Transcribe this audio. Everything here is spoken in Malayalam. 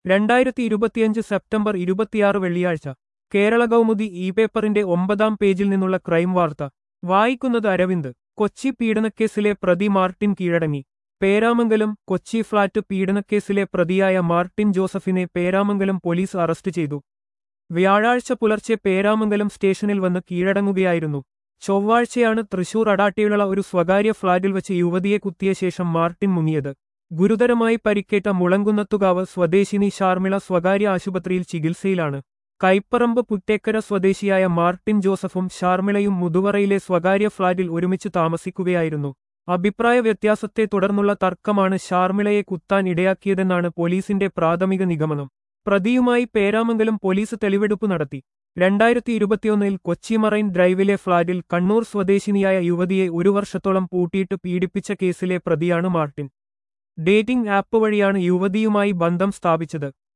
രണ്ടായിരത്തി ഇരുപത്തിയഞ്ച് സെപ്റ്റംബർ ഇരുപത്തിയാറ് വെള്ളിയാഴ്ച കേരള കൗമുദി ഇ പേപ്പറിന്റെ ഒമ്പതാം പേജിൽ നിന്നുള്ള ക്രൈം വാർത്ത വായിക്കുന്നത് അരവിന്ദ് കൊച്ചി പീഡനക്കേസിലെ പ്രതി മാർട്ടിൻ കീഴടങ്ങി പേരാമംഗലം കൊച്ചി ഫ്ളാറ്റ് പീഡനക്കേസിലെ പ്രതിയായ മാർട്ടിൻ ജോസഫിനെ പേരാമംഗലം പോലീസ് അറസ്റ്റ് ചെയ്തു വ്യാഴാഴ്ച പുലർച്ചെ പേരാമംഗലം സ്റ്റേഷനിൽ വന്ന് കീഴടങ്ങുകയായിരുന്നു ചൊവ്വാഴ്ചയാണ് തൃശൂർ അടാട്ടിയുള്ള ഒരു സ്വകാര്യ ഫ്ളാറ്റിൽ വെച്ച് യുവതിയെ കുത്തിയ ശേഷം മാർട്ടിൻ മുങ്ങിയത് ഗുരുതരമായി പരിക്കേറ്റ മുളങ്കുന്നത്തുകാവ് സ്വദേശിനി ഷാർമിള സ്വകാര്യ ആശുപത്രിയിൽ ചികിത്സയിലാണ് കൈപ്പറമ്പ് പുറ്റേക്കര സ്വദേശിയായ മാർട്ടിൻ ജോസഫും ഷാർമിളയും മുതുവറയിലെ സ്വകാര്യ ഫ്ളാറ്റിൽ ഒരുമിച്ച് താമസിക്കുകയായിരുന്നു അഭിപ്രായ വ്യത്യാസത്തെ തുടർന്നുള്ള തർക്കമാണ് ഷാർമിളയെ കുത്താൻ ഇടയാക്കിയതെന്നാണ് പോലീസിന്റെ പ്രാഥമിക നിഗമനം പ്രതിയുമായി പേരാമംഗലം പോലീസ് തെളിവെടുപ്പ് നടത്തി രണ്ടായിരത്തി ഇരുപത്തിയൊന്നിൽ കൊച്ചി മറൈൻ ഡ്രൈവിലെ ഫ്ളാറ്റിൽ കണ്ണൂർ സ്വദേശിനിയായ യുവതിയെ ഒരു വർഷത്തോളം പൂട്ടിയിട്ട് പീഡിപ്പിച്ച കേസിലെ പ്രതിയാണ് മാർട്ടിൻ ഡേറ്റിംഗ് ആപ്പ് വഴിയാണ് യുവതിയുമായി ബന്ധം സ്ഥാപിച്ചത്